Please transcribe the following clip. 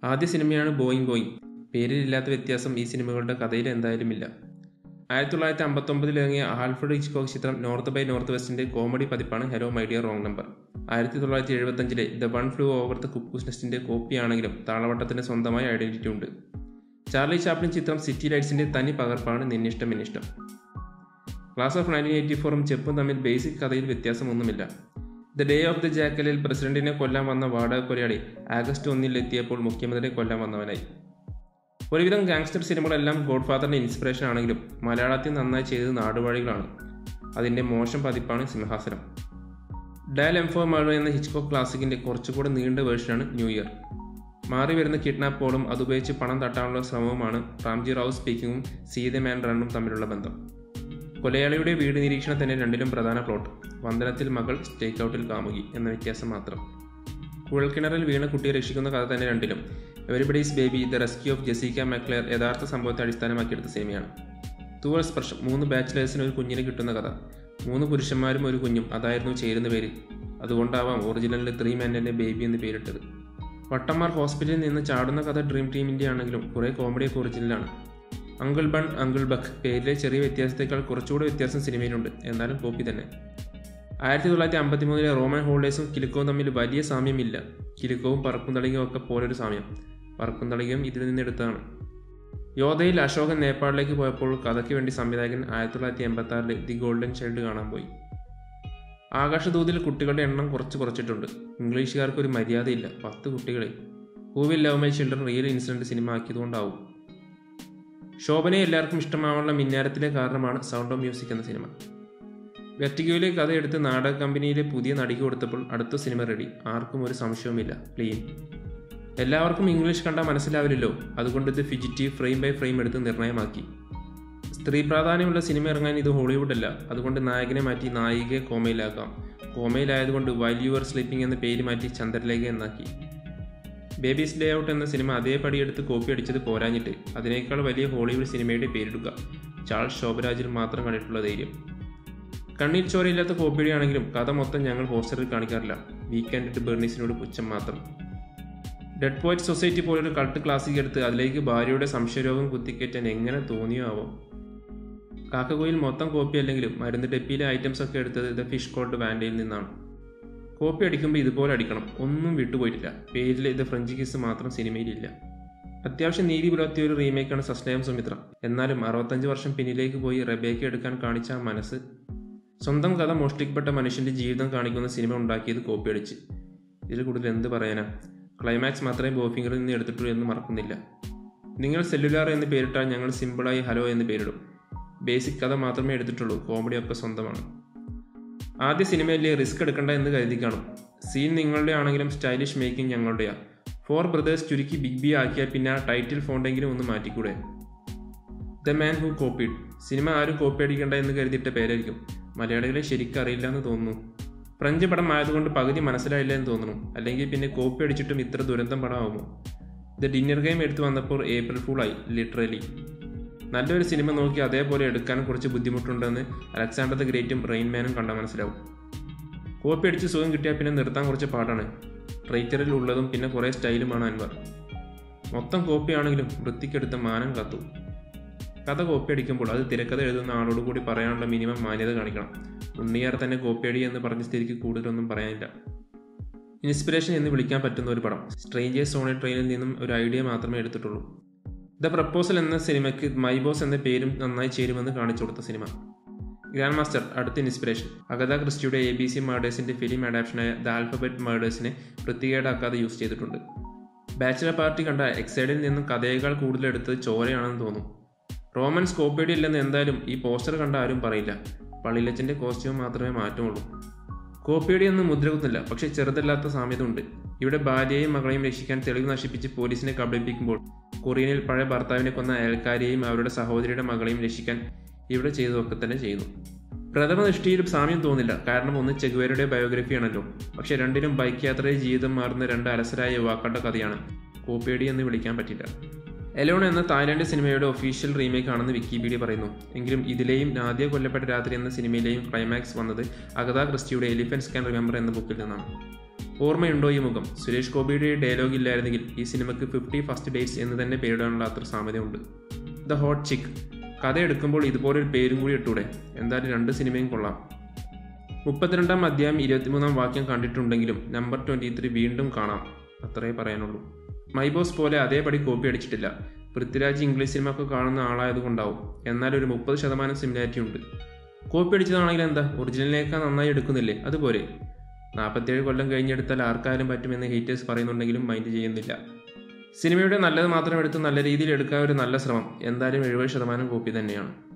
ആദ്യ സിനിമയാണ് Boeing Boeing പേരിലില്ലാത്ത വ്യത്യാസം ഈ സിനിമകളുടെ കഥയിൽ എന്തായാലും ഇല്ല ആയിരത്തി തൊള്ളായിരത്തി അമ്പത്തൊമ്പതിൽ ഇറങ്ങിയ ആൽഫ്രഡ് ഹിച്ച്കോക്ക് ചിത്രം നോർത്ത് ബൈ നോർത്ത് വെസ്റ്റിന്റെ കോമഡി പതിപ്പാണ് hello my dear wrong number ആയിരത്തി തൊള്ളായിരത്തി എഴുപത്തഞ്ചിലെ the one flew over the cuckoo's നെസ്റ്റിന്റെ കോപ്പിയാണെങ്കിലും താളവട്ടത്തിന് സ്വന്തമായ ഐഡന്റിറ്റി ഉണ്ട് ചാർലി ചാപ്ലിൻ ചിത്രം സിറ്റി ലൈറ്റ്സിന്റെ തനി പകർപ്പാണ് Ninnishtam Ennishtam class of nineteen eighty ഫോറും ചെപ്പും തമ്മിൽ ബേസിക് കഥയിൽ വ്യത്യാസമൊന്നുമില്ല ദ ഡേ ഓഫ് ദ ജാക്കലിൽ പ്രസിഡന്റിനെ കൊല്ലാൻ വന്ന വാടക കൊലയാളി ആഗസ്റ്റ് ഒന്നിൽ എത്തിയപ്പോൾ മുഖ്യമന്ത്രിയെ കൊല്ലാൻ വന്നവനായി ഒരുവിധം ഗാങ്സ്റ്റർ സിനിമകളെല്ലാം ഗോഡ് ഫാദറിന്റെ ഇൻസ്പിറേഷൻ ആണെങ്കിലും മലയാളത്തിൽ നന്നായി ചെയ്തത് നാടുവാഴികളാണ് അതിന്റെ മോശം പതിപ്പാണ് സിംഹാസനം ഡയൽ എംഫോ മഴ എന്ന ഹിച്ച്കോക്ക് ക്ലാസിക്കിന്റെ കുറച്ചുകൂടെ നീണ്ട വേർഷനാണ് ന്യൂ ഇയർ മാറി വരുന്ന കിഡ്നാപ്പ് കോളും അതുപയോഗിച്ച് പണം തട്ടാനുള്ള ശ്രമവുമാണ് റാംജി റാവു സ്പീക്കിങ്ങും സീതമാൻ റണ്ണും തമ്മിലുള്ള ബന്ധം കൊലയാളിയുടെ വീട് നിരീക്ഷണം തന്നെ രണ്ടിലും പ്രധാന പ്ലോട്ട് വന്ദനത്തിൽ മകൾ സ്റ്റേക്ക് ഔട്ടിൽ കാമുകി എന്ന വ്യത്യാസം മാത്രം കുഴൽക്കിണറിൽ വീണ കുട്ടിയെ രക്ഷിക്കുന്ന കഥ തന്നെ രണ്ടിലും everybody's baby the rescue of Jessica McClure യഥാർത്ഥ സംഭവത്തെ അടിസ്ഥാനമാക്കിയെടുത്ത സിനിമയാണ് തൂവൽ സ്പർശം മൂന്ന് ബാച്ചിലേഴ്സിന് ഒരു കുഞ്ഞിനെ കിട്ടുന്ന കഥ മൂന്ന് പുരുഷന്മാരും ഒരു കുഞ്ഞും അതായിരുന്നു ചേരുന്ന പേര് അതുകൊണ്ടാവാം ഒറിജിനലിൽ ത്രീ മെന്നെ ബേബി എന്ന് പേരിട്ടത് വട്ടന്മാർ ഹോസ്പിറ്റലിൽ നിന്ന് ചാടുന്ന കഥ ഡ്രീം ടീമിന്റെ ആണെങ്കിലും കുറെ കോമഡിയൊക്കെ ഒറിജിനലാണ് അങ്കിൾ ബൺ അങ്കിൾ ബക്ക് പേരിലെ ചെറിയ വ്യത്യാസത്തേക്കാൾ കുറച്ചുകൂടി വ്യത്യാസം സിനിമയിലുണ്ട് എന്നാലും കോപ്പി തന്നെ ആയിരത്തി തൊള്ളായിരത്തി അമ്പത്തി മൂന്നിലെ റോമൻ ഹോളിഡേസും കിലുക്കവും തമ്മിൽ വലിയ സാമ്യമില്ല കിലുക്കവും പറക്കും തളികയും ഒക്കെ പോലൊരു സാമ്യം പറക്കും തളികയും ഇതിൽ നിന്നെടുത്തതാണ് യോധയിൽ അശോകൻ നേപ്പാളിലേക്ക് പോയപ്പോൾ കഥയ്ക്ക് വേണ്ടി സംവിധായകൻ ആയിരത്തി തൊള്ളായിരത്തി എൺപത്തി ആറിൽ ദി ഗോൾഡൻ ചൈൽഡ് കാണാൻ പോയി ആകാശദൂതിൽ കുട്ടികളുടെ എണ്ണം കുറച്ച് കുറച്ചിട്ടുണ്ട് ഇംഗ്ലീഷുകാർക്ക് ഒരു മര്യാദയില്ല പത്ത് കുട്ടികളെ ഹൂവിൽ love my children real incident സിനിമ ആക്കിയതുകൊണ്ടാവും ശോഭനയെ എല്ലാവർക്കും ഇഷ്ടമാവാനുള്ള മിന്നാരത്തിലെ കാരണമാണ് സൗണ്ട് ഓഫ് മ്യൂസിക് എന്ന സിനിമ വെർട്ടിഗോയിലെ കഥ എടുത്ത് നാടക കമ്പനിയിലെ പുതിയ നടിക്ക് കൊടുത്തപ്പോൾ അടുത്ത സിനിമ റെഡി ആർക്കും ഒരു സംശയവുമില്ല ക്ലീൻ എല്ലാവർക്കും ഇംഗ്ലീഷ് കണ്ടാൽ മനസ്സിലാവില്ലല്ലോ അതുകൊണ്ട് ഇത് ഫിജിറ്റീവ് ഫ്രെയിം ബൈ ഫ്രെയിം എടുത്ത് നിർണയമാക്കി സ്ത്രീ പ്രാധാന്യമുള്ള സിനിമ ഇറങ്ങാൻ ഇത് ഹോളിവുഡ് അല്ല അതുകൊണ്ട് നായകനെ മാറ്റി നായികയെ കോമയിലാക്കാം കോമയിലായതുകൊണ്ട് വൈൽ യുവർ സ്ലീപ്പിംഗ് എന്ന പേര് മാറ്റി ചന്ദ്രലേഖ എന്നാക്കി ബേബീസ് ലേ ഔട്ട് എന്ന സിനിമ അതേപടി എടുത്ത് കോപ്പി അടിച്ചത് പോരാഞ്ഞിട്ട് അതിനേക്കാൾ വലിയ ഹോളിവുഡ് സിനിമയുടെ പേരിടുക ചാൾസ് ശോഭരാജിൽ മാത്രം കണ്ടിട്ടുള്ള ധൈര്യം കണ്ണീർ ചോരയില്ലാത്ത കോപ്പിയുടെയാണെങ്കിലും കഥ മൊത്തം ഞങ്ങൾ പോസ്റ്ററിൽ കാണിക്കാറില്ല വീക്കെൻഡ് ബെർണീസിനോട് പുച്ഛം മാത്രം ഡെഡ് പോയിറ്റ് സൊസൈറ്റി പോലൊരു കൾട്ട് ക്ലാസിക് എടുത്ത് അതിലേക്ക് ഭാര്യയുടെ സംശയരോഗം കുത്തിക്കയറ്റാൻ എങ്ങനെ തോന്നിയോ ആവോ കാക്കകോയിൽ മൊത്തം കോപ്പി അല്ലെങ്കിലും മരുന്ന് ഡെപ്പിയിലെ ഐറ്റംസ് ഒക്കെ എടുത്തത് ദ ഫിഷ് കോൾഡ് വാൻഡയിൽ നിന്നാണ് കോപ്പി അടിക്കുമ്പോൾ ഇതുപോലെ അടിക്കണം ഒന്നും വിട്ടുപോയിട്ടില്ല പേരിൽ ഇത് ഫ്രഞ്ച് കിസ് മാത്രം സിനിമയിലില്ല അത്യാവശ്യം നീതി പുലർത്തിയ ഒരു റീമേക്കാണ് സസ്നയം സുമിത്ര എന്നാലും അറുപത്തഞ്ച് വർഷം പിന്നിലേക്ക് പോയി റബേക്ക് എടുക്കാൻ കാണിച്ച ആ മനസ്സ് സ്വന്തം കഥ മോഷ്ടിക്കപ്പെട്ട മനുഷ്യന്റെ ജീവിതം കാണിക്കുന്ന സിനിമ ഉണ്ടാക്കിയത് കോപ്പി അടിച്ച് ഇതിൽ കൂടുതൽ എന്ത് പറയാനാ ക്ലൈമാക്സ് മാത്രമേ ബോഫിംഗറിൽ നിന്ന് എടുത്തിട്ടുള്ളൂ എന്ന് മറക്കുന്നില്ല നിങ്ങൾ സെല്ലുലാർ എന്ന് പേരിട്ടാൽ ഞങ്ങൾ സിമ്പിളായി ഹലോ എന്ന് പേരിടും ബേസിക് കഥ മാത്രമേ എടുത്തിട്ടുള്ളൂ കോമഡി ഒക്കെ സ്വന്തമാണ് ആദ്യ സിനിമയിലെ റിസ്ക് എടുക്കണ്ട എന്ന് കരുതി കാണും സീൻ നിങ്ങളുടെ ആണെങ്കിലും സ്റ്റൈലിഷ് മേക്കിംഗ് ഞങ്ങളുടെയാ ഫോർ ബ്രദേഴ്സ് ചുരുക്കി ബിഗ് ബി ആക്കിയാൽ പിന്നെ ആ ടൈറ്റിൽ ഫോണ്ടെങ്കിലും ഒന്ന് മാറ്റിക്കൂടെ ദ മാൻ ഹു കോപ്പിഡ് സിനിമ ആരും കോപ്പി അടിക്കണ്ട എന്ന് കരുതിയിട്ട പേരായിരിക്കും മലയാളികളെ ശരിക്കും അറിയില്ല എന്ന് തോന്നുന്നു ഫ്രഞ്ച് പടം ആയതുകൊണ്ട് പകുതി മനസ്സിലായില്ല എന്ന് തോന്നുന്നു അല്ലെങ്കിൽ പിന്നെ കോപ്പി അടിച്ചിട്ടും ഇത്ര ദുരന്തം പടമാകുമോ ദ ഡിന്നർ ഗെയിം എടുത്തു വന്നപ്പോൾ ഏപ്രിൽ ഫൂളായി ലിറ്ററലി നല്ലൊരു സിനിമ നോക്കി അതേപോലെ എടുക്കാൻ കുറച്ച് ബുദ്ധിമുട്ടുണ്ടെന്ന് അലക്സാണ്ടർ ദ ഗ്രേറ്റും റെയിൻമാനും കണ്ടാൽ മനസ്സിലാവും കോപ്പി അടിച്ച് സുഖം കിട്ടിയാൽ പിന്നെ നിർത്താൻ കുറച്ച് പാടാണ് ട്രൈറ്ററിൽ ഉള്ളതും പിന്നെ കുറേ സ്റ്റൈലുമാണ് അൻവർ മൊത്തം കോപ്പിയാണെങ്കിലും വൃത്തിക്കെടുത്ത മാനം കാത്തു കഥ കോപ്പി അടിക്കുമ്പോൾ അത് തിരക്കഥ എഴുതുന്ന ആളോട് കൂടി പറയാനുള്ള മിനിമം മാന്യത കാണിക്കണം ഉണ്ണിയാർ തന്നെ കോപ്പി അടി എന്ന് പറഞ്ഞ സ്ഥിതിക്ക് കൂടുതലൊന്നും പറയാനില്ല ഇൻസ്പിറേഷൻ എന്ന് വിളിക്കാൻ പറ്റുന്ന ഒരു പടം സ്ട്രേഞ്ചേഴ്സ് സോണി ട്രെയിനിൽ നിന്നും ഒരു ഐഡിയ മാത്രമേ എടുത്തിട്ടുള്ളൂ ദ പ്രപ്പോസൽ എന്ന സിനിമയ്ക്ക് മൈ ബോസ് എന്ന പേരും നന്നായി ചേരുമെന്ന് കാണിച്ചു കൊടുത്ത സിനിമ ഗ്രാൻഡ് മാസ്റ്റർ അടുത്ത ഇൻസ്പിറേഷൻ അഗത ക്രിസ്റ്റിയുടെ എ ബി സി മേഡേഴ്സിന്റെ ഫിലിം അഡാപ്ഷനായ ദ ആൽഫബറ്റ് മേഡേഴ്സിനെ വൃത്തികേടാക്കാതെ യൂസ് ചെയ്തിട്ടുണ്ട് ബാച്ചിലർ പാർട്ടി കണ്ട എക്സൈഡിൽ നിന്നും കഥയേക്കാൾ കൂടുതൽ എടുത്തത് ചോരയാണെന്ന് തോന്നും റോമൻസ് കോപ്പിയടി ഇല്ലെന്ന് എന്തായാലും ഈ പോസ്റ്റർ കണ്ട ആരും പറയില്ല പള്ളിലച്ചന്റെ കോസ്റ്റ്യൂം മാത്രമേ മാറ്റമുള്ളൂ കോപ്പിയടി ഒന്നും മുദ്രകുന്നില്ല പക്ഷെ ചെറുതല്ലാത്ത സാമ്യത ഉണ്ട് ഇവിടെ ഭാര്യയെയും മകളെയും രക്ഷിക്കാൻ തെളിവ് നശിപ്പിച്ച് പോലീസിനെ കബളിപ്പിക്കുമ്പോൾ കൊറിയനിൽ പഴയ ഭർത്താവിനെ കൊന്ന അയൽക്കാരിയെയും അവരുടെ സഹോദരിയുടെ മകളെയും രക്ഷിക്കാൻ ഇവിടെ ചെയ്തതൊക്കെ തന്നെ ചെയ്യുന്നു പ്രഥമ ദൃഷ്ടിയിൽ സാമ്യം തോന്നില്ല കാരണം ഒന്ന് ചെഗുവേരുടെ ബയോഗ്രഫിയാണല്ലോ പക്ഷെ രണ്ടിനും ബൈക്ക് യാത്രയിൽ ജീവിതം മാറുന്ന രണ്ട് അലസരായ യുവാക്കളുടെ കഥയാണ് കോപ്പിയടി എന്ന് വിളിക്കാൻ പറ്റില്ല എലോൺ എന്ന തായ്ലാൻഡ് സിനിമയുടെ ഒഫീഷ്യൽ റീമേക്ക് ആണെന്ന് വിക്കിപീഡിയ പറയുന്നു എങ്കിലും ഇതിലെയും നാദ്യ കൊല്ലപ്പെട്ട രാത്രി എന്ന സിനിമയിലെയും ക്ലൈമാക്സ് വന്നത് അഗത ക്രിസ്റ്റിയുടെ എലിഫൻസ് ക്യാൻ റിമെമ്പർ എന്ന ബുക്കിൽ നിന്നാണ് ഓർമ്മയുണ്ടോ ഈ മുഖം സുരേഷ് ഗോപിയുടെ ഡയലോഗ് ഇല്ലായിരുന്നെങ്കിൽ ഈ സിനിമയ്ക്ക് ഫിഫ്റ്റി ഫസ്റ്റ് ഡേറ്റ്സ് എന്ന് തന്നെ പേരിടാനുള്ള അത്ര സാമ്യതയുണ്ട് ദ ഹോട്ട് ചിക്ക് കഥ എടുക്കുമ്പോൾ ഇതുപോലൊരു പേരും കൂടി ഇട്ടൂടെ എന്തായാലും രണ്ട് സിനിമയും കൊള്ളാം മുപ്പത്തിരണ്ടാം അധ്യായം ഇരുപത്തിമൂന്നാം വാക്യം കണ്ടിട്ടുണ്ടെങ്കിലും നമ്പർ ട്വൻറ്റി ത്രീ വീണ്ടും കാണാം അത്രേ പറയാനുള്ളൂ മൈബോസ് പോലെ അതേപടി കോപ്പി അടിച്ചിട്ടില്ല പൃഥ്വിരാജ് ഇംഗ്ലീഷ് സിനിമ ഒക്കെ കാണുന്ന ആളായതുകൊണ്ടാവും എന്നാൽ ഒരു മുപ്പത് ശതമാനം സിമിലാരിറ്റി ഉണ്ട് കോപ്പി അടിച്ചതാണെങ്കിൽ എന്താ ഒറിജിനലിനേക്കാൾ നന്നായി എടുക്കുന്നില്ലേ അതുപോലെ നാൽപ്പത്തേഴ് കൊല്ലം കഴിഞ്ഞെടുത്താൽ ആർക്കായാലും പറ്റുമെന്ന് ഹീറ്റേഴ്സ് പറയുന്നുണ്ടെങ്കിലും മൈൻഡ് ചെയ്യുന്നില്ല സിനിമയുടെ നല്ലത് മാത്രം എടുത്ത് നല്ല രീതിയിൽ എടുക്കാൻ ഒരു നല്ല ശ്രമം എന്തായാലും എഴുപത് ശതമാനം കോപ്പി തന്നെയാണ്